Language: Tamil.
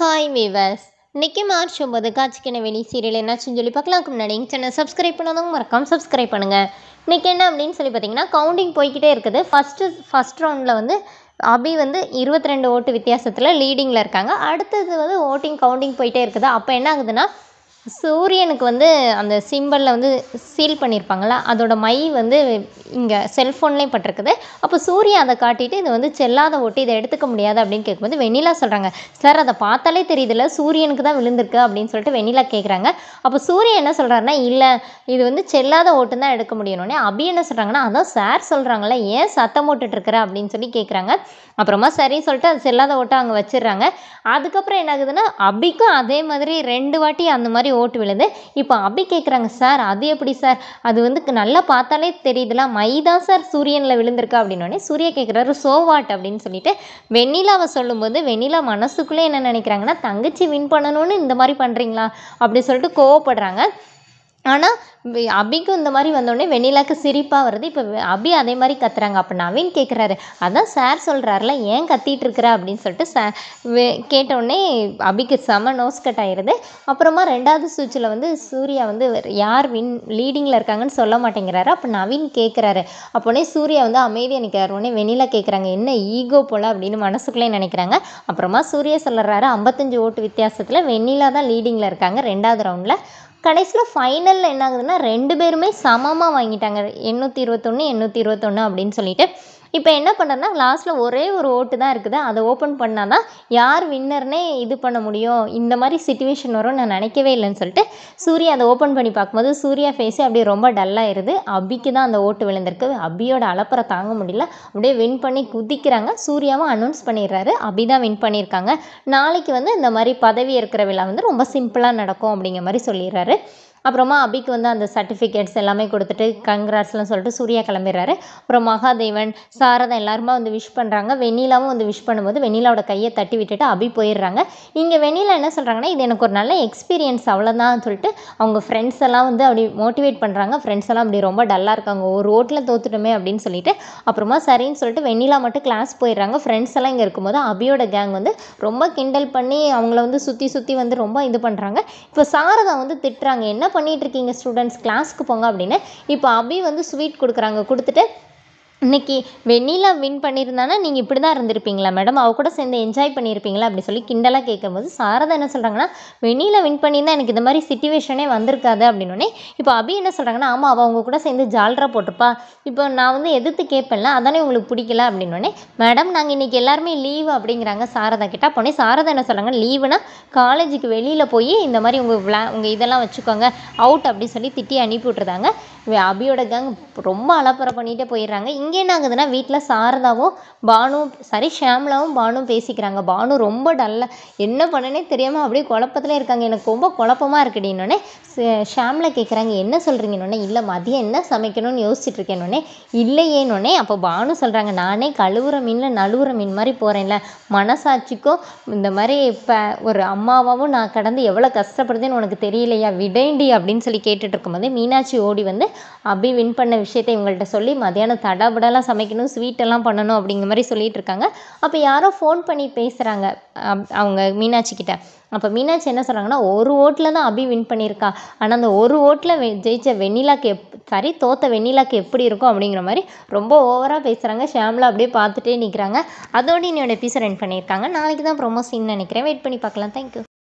ஹாய் வீவர்ஸ் இன்னைக்கு மார்ச் ஒம்பது காட்சிக்கின வெளி சீரியல் என்னாச்சுன்னு சொல்லி பார்க்கலாம்க்கு முன்னாடி எங்கள் சேனல் சப்ஸ்கிரைப் பண்ணாதவங்க மறக்காம சப்ஸ்கிரைப் பண்ணுங்கள் இன்றைக்கி என்ன அப்படின்னு சொல்லி பார்த்தீங்கன்னா கவுண்டிங் போய்க்கிட்டே இருக்குது ஃபஸ்ட்டு ஃபஸ்ட் ரவுண்டில் வந்து அபி வந்து இருபத்தி ரெண்டு ஓட்டு வித்தியாசத்தில் லீடிங்கில் இருக்காங்க அடுத்தது வந்து ஓட்டிங் கவுண்டிங் போயிட்டே இருக்குது அப்போ என்ன ஆகுதுன்னா சூரியனுக்கு வந்து அந்த சிம்பிளில் வந்து சீல் பண்ணியிருப்பாங்கள்ல அதோட மை வந்து இங்கே செல்ஃபோன்லேயும் பட்டிருக்குது அப்போ சூர்யா அதை காட்டிட்டு இது வந்து செல்லாத ஓட்டு இதை எடுத்துக்க முடியாது அப்படின்னு கேட்கும்போது வெண்ணிலா சொல்கிறாங்க சார் அதை பார்த்தாலே தெரியுதுல்ல சூரியனுக்கு தான் விழுந்திருக்கு அப்படின்னு சொல்லிட்டு வெண்ணிலா கேட்குறாங்க அப்போ சூரியன் என்ன சொல்கிறாருன்னா இல்லை இது வந்து செல்லாத ஓட்டு தான் எடுக்க முடியணுன்னே அபி என்ன சொல்கிறாங்கன்னா அதான் சார் சொல்கிறாங்களே ஏன் சத்தம் போட்டுட்டு இருக்கிற அப்படின்னு சொல்லி கேட்குறாங்க அப்புறமா சரி சொல்லிட்டு அது செல்லாத ஓட்டை அங்கே வச்சிடுறாங்க அதுக்கப்புறம் என்ன ஆகுதுன்னா அபிக்கும் அதே மாதிரி ரெண்டு வாட்டி அந்த மாதிரி ஓட்டு விழுது இப்போ அபி கேட்குறாங்க சார் அது எப்படி சார் அது வந்து நல்லா பார்த்தாலே தெரியுதுல மை தான் சார் சூரியனில் விழுந்திருக்கா அப்படின்னோடனே சூர்யா கேட்குறாரு சோ வாட் அப்படின்னு சொல்லிட்டு வெண்ணிலாவை சொல்லும்போது வெண்ணிலா மனசுக்குள்ளே என்ன நினைக்கிறாங்கன்னா தங்கச்சி வின் பண்ணணும்னு இந்த மாதிரி பண்ணுறீங்களா அப்படி சொல்லிட்டு கோவப்படுறாங்க ஆனால் அபிக்கும் இந்த மாதிரி வந்தோடனே வெண்ணிலாக்கு சிரிப்பாக வருது இப்போ அபி அதே மாதிரி கத்துறாங்க அப்போ நவீன் கேட்குறாரு அதான் சார் சொல்கிறாருல ஏன் கத்திட்டு இருக்கிற அப்படின்னு சொல்லிட்டு ச கேட்டவுடனே அபிக்கு செம நோஸ் கட் ஆயிடுது அப்புறமா ரெண்டாவது சுவிட்சில் வந்து சூர்யா வந்து யார் வின் லீடிங்கில் இருக்காங்கன்னு சொல்ல மாட்டேங்கிறாரு அப்போ நவீன் கேட்குறாரு அப்போனே சூர்யா வந்து அமைதியாக நிற்கிறாரு உடனே வெண்ணிலா கேட்குறாங்க என்ன ஈகோ போல் அப்படின்னு மனசுக்குள்ளே நினைக்கிறாங்க அப்புறமா சூர்யா சொல்லுறாரு ஐம்பத்தஞ்சு ஓட்டு வித்தியாசத்தில் வெண்ணிலா தான் லீடிங்கில் இருக்காங்க ரெண்டாவது ரவுண்டில் கடைசியில் ஃபைனலில் என்ன ஆகுதுன்னா ரெண்டு பேருமே சமமாக வாங்கிட்டாங்க எண்ணூற்றி இருபத்தொன்று எண்ணூற்றி இருபத்தொன்று அப்படின்னு சொல்லிட்டு இப்போ என்ன பண்ணுறேன்னா லாஸ்ட்டில் ஒரே ஒரு ஓட்டு தான் இருக்குது அதை ஓப்பன் பண்ணால் தான் யார் வின்னர்னே இது பண்ண முடியும் இந்த மாதிரி சுச்சுவேஷன் வரும் நான் நினைக்கவே இல்லைன்னு சொல்லிட்டு சூர்யா அதை ஓப்பன் பண்ணி பார்க்கும்போது சூர்யா ஃபேஸே அப்படியே ரொம்ப டல்லாகிருது அபிக்கு தான் அந்த ஓட்டு விழுந்திருக்கு அபியோட அலப்பறை தாங்க முடியல அப்படியே வின் பண்ணி குதிக்கிறாங்க சூர்யாவும் அனௌன்ஸ் பண்ணிடுறாரு அபி தான் வின் பண்ணியிருக்காங்க நாளைக்கு வந்து இந்த மாதிரி பதவி இருக்கிற விழா வந்து ரொம்ப சிம்பிளாக நடக்கும் அப்படிங்கிற மாதிரி சொல்லிடுறாரு அப்புறமா அபிக்கு வந்து அந்த சர்டிஃபிகேட்ஸ் எல்லாமே கொடுத்துட்டு கங்க்ராட்ஸ்லாம் சொல்லிட்டு சூர்யா கிளம்பிடுறாரு அப்புறம் மகாதேவன் சாரதா எல்லாருமே வந்து விஷ் பண்ணுறாங்க வெண்ணிலாவும் வந்து விஷ் பண்ணும்போது வெண்ணிலாவோட கையை தட்டி விட்டுட்டு அபி போயிடுறாங்க இங்கே வெண்ணிலா என்ன சொல்கிறாங்கன்னா இது எனக்கு ஒரு நல்ல எக்ஸ்பீரியன்ஸ் அவ்வளோதான் சொல்லிட்டு அவங்க ஃப்ரெண்ட்ஸ் எல்லாம் வந்து அப்படி மோட்டிவேட் பண்ணுறாங்க ஃப்ரெண்ட்ஸ் எல்லாம் அப்படி ரொம்ப டல்லாக இருக்காங்க ஒரு ஓட்டில் தோத்துட்டோமே அப்படின்னு சொல்லிட்டு அப்புறமா சரின்னு சொல்லிட்டு வெண்ணிலா மட்டும் கிளாஸ் போயிடுறாங்க ஃப்ரெண்ட்ஸ் எல்லாம் இங்கே இருக்கும்போது அபியோட கேங் வந்து ரொம்ப கிண்டல் பண்ணி அவங்கள வந்து சுற்றி சுற்றி வந்து ரொம்ப இது பண்ணுறாங்க இப்போ சாரதா வந்து திட்டுறாங்க என்ன பண்ணிட்டு இருக்கீங்க ஸ்டூடெண்ட்ஸ் கிளாஸ்க்கு போங்க அப்படின்னு இப்போ அபி வந்து ஸ்வீட் கொடுக்குறாங்க கொடுத்துட்டு இன்னைக்கு வெண்ணிலா வின் பண்ணியிருந்தானா நீங்கள் இப்படி தான் இருந்திருப்பீங்களா மேடம் அவ கூட சேர்ந்து என்ஜாய் பண்ணியிருப்பீங்களா அப்படி சொல்லி கிண்டலாக கேட்கும்போது சாரதா என்ன சொல்கிறாங்கன்னா வெண்ணிலா வின் பண்ணியிருந்தா எனக்கு இந்த மாதிரி சுச்சுவேஷனே வந்திருக்காது அப்படின்னோடனே இப்போ அபி என்ன சொல்கிறாங்கன்னா ஆமாம் அவள் அவங்க கூட சேர்ந்து ஜால்ரா போட்டிருப்பா இப்போ நான் வந்து எதிர்த்து கேட்பேன்ல அதானே உங்களுக்கு பிடிக்கல அப்படின்னோடனே மேடம் நாங்கள் இன்றைக்கி எல்லாருமே லீவு அப்படிங்கிறாங்க சாரதா கிட்ட அப்போனே சாரதா என்ன சொல்கிறாங்க லீவுனா காலேஜுக்கு வெளியில் போய் இந்த மாதிரி உங்கள் விளா உங்கள் இதெல்லாம் வச்சுக்கோங்க அவுட் அப்படி சொல்லி திட்டி அனுப்பி விட்ருந்தாங்க அபியோட கேங் ரொம்ப அலப்பறை பண்ணிகிட்டே போயிடுறாங்க இங்கே என்ன ஆகுதுன்னா வீட்டில் சாரதாவும் பானுவும் சாரி ஷியாம்லாவும் பானும் பேசிக்கிறாங்க பானு ரொம்ப டல்லாக என்ன பண்ணனே தெரியாமல் அப்படியே குழப்பத்துல இருக்காங்க எனக்கு ரொம்ப குழப்பமாக இருக்குடின்னொடனே ஷியாம்லா கேட்குறாங்க என்ன சொல்கிறீங்கன்னொடனே இல்லை மதியம் என்ன சமைக்கணும்னு யோசிச்சுட்டு இருக்கேன்னொடனே இல்லையேன்னொடனே அப்போ பானு சொல்கிறாங்க நானே கழுவுற மீனில் நழுவுற மீன் மாதிரி போகிறேன்ல மனசாட்சிக்கும் இந்த மாதிரி இப்போ ஒரு அம்மாவாகவும் நான் கடந்து எவ்வளோ கஷ்டப்படுதுன்னு உனக்கு தெரியலையா விடேண்டி அப்படின்னு சொல்லி கேட்டுட்டு இருக்கும்போது மீனாட்சி ஓடி வந்து அபி வின் பண்ண விஷயத்தை இவங்கள்ட்ட சொல்லி மதியானம் தடாபடாலாம் சமைக்கணும் ஸ்வீட்டெல்லாம் பண்ணணும் அப்படிங்கிற மாதிரி சொல்லிட்டு இருக்காங்க அப்போ யாரோ ஃபோன் பண்ணி பேசுகிறாங்க அவங்க மீனாட்சி கிட்ட அப்போ மீனாட்சி என்ன சொல்கிறாங்கன்னா ஒரு ஓட்டில் தான் அபி வின் பண்ணியிருக்கா ஆனால் அந்த ஒரு ஓட்டில் வெ ஜெயிச்ச வெண்ணிலாக்கு எப் சாரி தோத்த வெண்ணிலாக்கு எப்படி இருக்கும் அப்படிங்கிற மாதிரி ரொம்ப ஓவராக பேசுகிறாங்க ஷாம்லா அப்படியே பார்த்துட்டே நிற்கிறாங்க அதோடு என்னோட எபிசோட் ரன் பண்ணியிருக்காங்க நாளைக்கு தான் ப்ரொமோ சீன் நினைக்கிறேன் வெயிட் பண்ணி பார்க்கலாம் தேங்க்யூ